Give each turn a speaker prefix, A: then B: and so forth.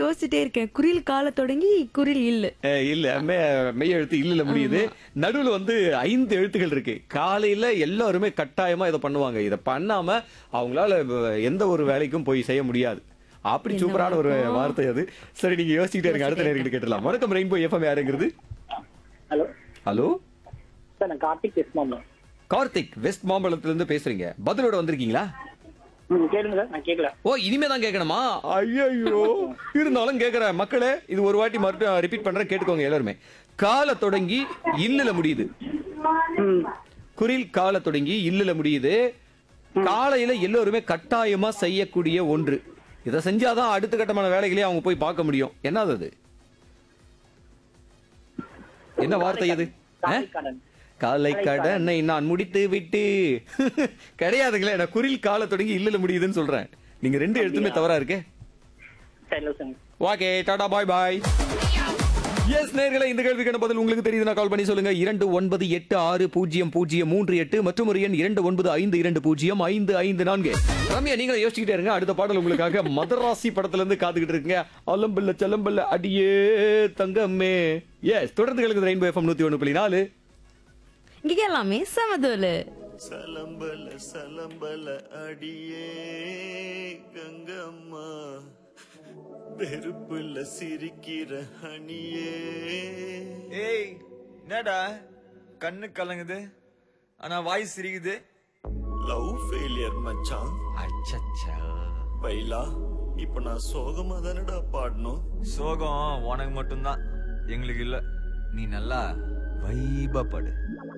A: யோசிச்சுட்டே இருக்கேன் குரில் கால தொடங்கி குரில் இல்லு
B: அஹ் இல்ல மெ- மெய் எழுத்து இல்லல முடியுது நடுவுல வந்து ஐந்து எழுத்துகள் இருக்கு காலையில எல்லாருமே கட்டாயமா இதை பண்ணுவாங்க இதை பண்ணாம அவங்களால வ- எந்த ஒரு வேலைக்கும் போய் செய்ய முடியாது அப்படி
A: என்ன
B: சூப்பரான ஒரு
A: வழக்கம்?
B: வார்த்தை அது சரி நீங்க யோசிச்சுட்டே இருங்க அடுத்த நேரம் கேட்டலாம் வணக்கம் ரெயின்போ எஃப்எம் யாருங்கிறது
C: ஹலோ
B: ஹலோ
C: சார் நான் கார்த்திக் பேசுமாமா
B: கார்த்திக் வெஸ்ட் மாம்பலத்துல இருந்து பேசுறீங்க பதிலோட வந்திருக்கீங்களா
C: ம் கேளுங்க சார் நான் கேட்கல
B: ஓ இனிமே தான் கேட்கணுமா ஐயோ இருந்தாலும் கேக்குறேன் மக்களே இது ஒரு வாட்டி மறுபடியும் ரிப்பீட் பண்றேன் கேட்டுக்கோங்க எல்லாருமே கால தொடங்கி இல்லல முடியுது
C: ம்
B: குரில் கால தொடங்கி இல்லல முடியுது காலையில எல்லோருமே கட்டாயமா செய்யக்கூடிய ஒன்று இதை செஞ்சாதான் அடுத்த கட்டமான வேலைகளே அவங்க போய் பார்க்க முடியும் என்னது அது என்ன வார்த்தை அது ஆ?
C: காலைக்கடன்.
B: காலை கடனை நான் முடித்து விட்டு கிடையாதுங்களே நான் குரில் கால தொடங்கி இல்லல முடியுதுன்னு சொல்றேன் நீங்க ரெண்டு எழுத்துமே தவறா இருக்கே
C: சரி sir
B: okay tata bye bye எஸ் நேர்களே இந்த கேள்விக்கான பதில் உங்களுக்கு தெரியுதுன்னா கால் பண்ணி சொல்லுங்க இரண்டு ஒன்பது எட்டு ஆறு பூஜ்ஜியம் பூஜ்ஜியம் மூன்று எட்டு மற்றும் ஒரு எண் இரண்டு ஒன்பது ஐந்து இரண்டு பூஜ்ஜியம் ஐந்து ஐந்து நான்கு ரம்யா நீங்களும் யோசிச்சுக்கிட்டே இருங்க அடுத்த பாடல் உங்களுக்காக மதராசி படத்துல இருந்து காத்துக்கிட்டு இருக்குங்க அலம்பல்ல சலம்பல்ல அடியே தங்கம்மே எஸ் தொடர்ந்து கேளுங்க ரெயின்போ எஃப்எம் நூத்தி ஒண்ணு புள்ளி நாலு
A: இங்க எல்லாமே சமதோலு
D: சலம்பல சலம்பல அடியே கங்கம்மா பெருப்புல சிரிக்கிற ஹனியே
E: ஏய் என்னடா கண்ணு கலங்குது ஆனா வாய் சிரிக்குது
D: லவ் ஃபெயிலியர் மச்சான்
E: அச்சச்சா
D: பைலா இப்ப நான் சோகமா தானடா பாடணும்
E: சோகம் உனக்கு மட்டும்தான் எங்களுக்கு இல்ல நீ நல்லா வைபா படு